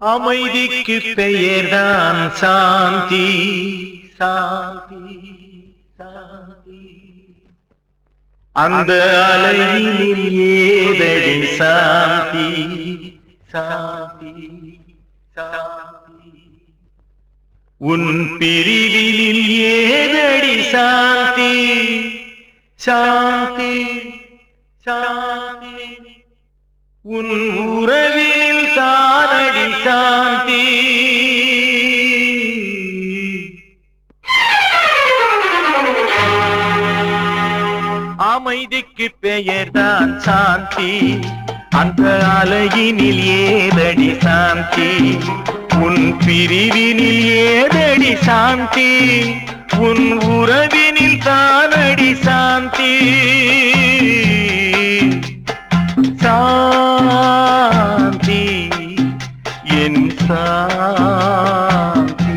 அமைதிக்கு பெயர்தான் சாந்தி சாந்தி சாந்தி அந்த அலையினில் ஏதடி சாந்தி சாந்தி சாந்தி உன் பிரிவினில் ஏதடி சாந்தி சாந்தி சாந்தி உன் உறவில் தானடி சாந்தி அமைதிக்கு பெயர்தான் சாந்தி அந்த அலையினில் ஏதடி சாந்தி உன் பிரிவினில் ஏதடி சாந்தி உன் உறவினில் தானடி சாந்தி சாந்தி என் சாந்தி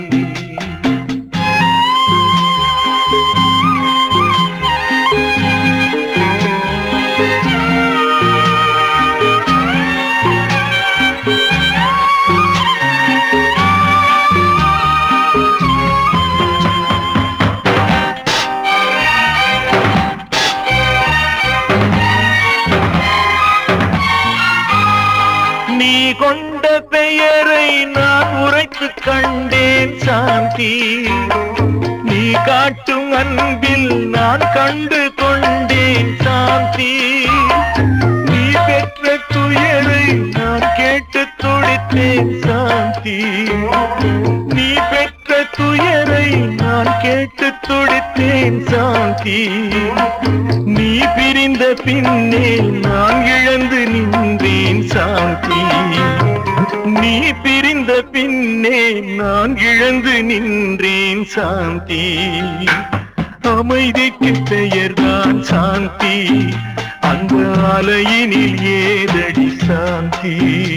நீ கொண்ட பெயரை நான் உரைத்து கண்டேன் சாந்தி நீ காட்டும் அன்பில் நான் கண்டு கொண்டேன் சாந்தி நீ பெற்ற துயரை நான் கேட்டு துடித்தேன் சாந்தி நீ பெற்ற துயரை நான் கேட்டு துடித்தேன் சாந்தி நீ பிரிந்த பின்னே நான் இழந்து நின்றேன் சாந்தி நீ பிரிந்த பின்னே நான் இழந்து நின்றேன் சாந்தி அமைதிக்கு பெயர்தான் சாந்தி அந்த அலையினில் ஏதடி சாந்தி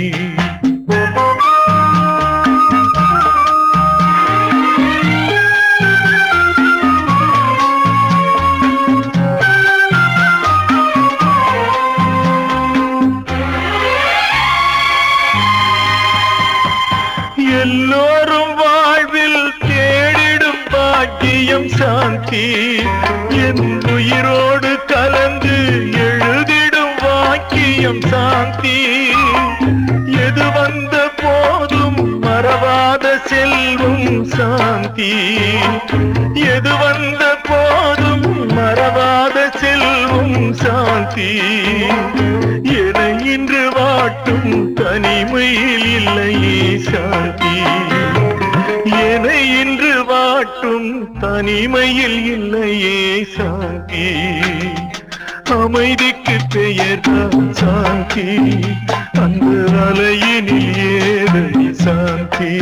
எல்லோரும் வாழ்வில் தேடிடும் பாக்கியம் சாந்தி என் உயிரோடு கலந்து எழுதிடும் வாக்கியம் சாந்தி எது வந்த போதும் மறவாத செல்வம் சாந்தி எது வந்த போதும் மறவாத செல்வம் சாந்தி என இன்று வாட்டும் தனிமையில் இல்லையே சாந்தி என இன்று வாட்டும் தனிமையில் இல்லையே சாந்தி அமைதிக்கு பெயர்தான் சாந்தி அந்த அலையினில் ஏதடி சாந்தி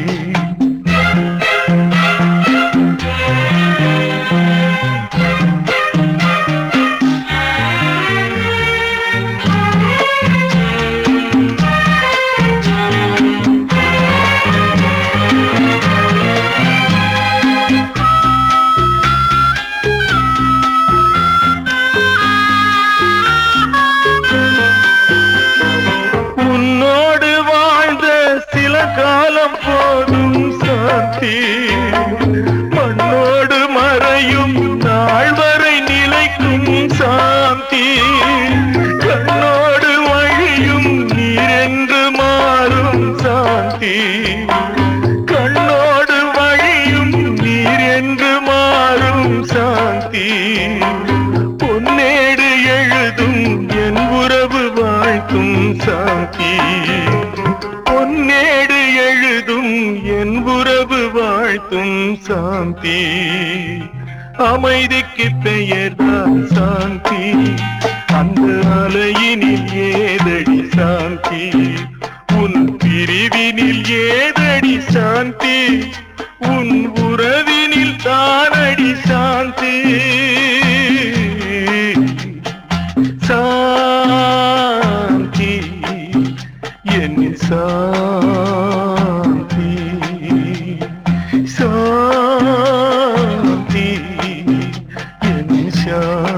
உன்னோடு வாழ்ந்த சில காலம் போதும் சாந்தி மண்ணோடு மறையும் நாள் வரை நிலைக்கும் சாந்தி கண்ணோடு வழியும் நீரென்று மாறும் சாந்தி கண்ணோடு வழியும் நீரென்று மாறும் சாந்தி பொன்னேடு எழுதும் என் உறவு வாழ்த்தும் சாந்தி பொன்னேடு எழுதும் என் உறவு வாழ்த்தும் சாந்தி அமைதிக்கு பெயர்தான் சாந்தி அந்த அலையினில் ஏதடி சாந்தி உன் பிரிவினில் ஏதடி சாந்தி உன் உறவினில் தானடி சாந்தி சாந்தி என் சாந்தி சாந்தி என் சாந்தி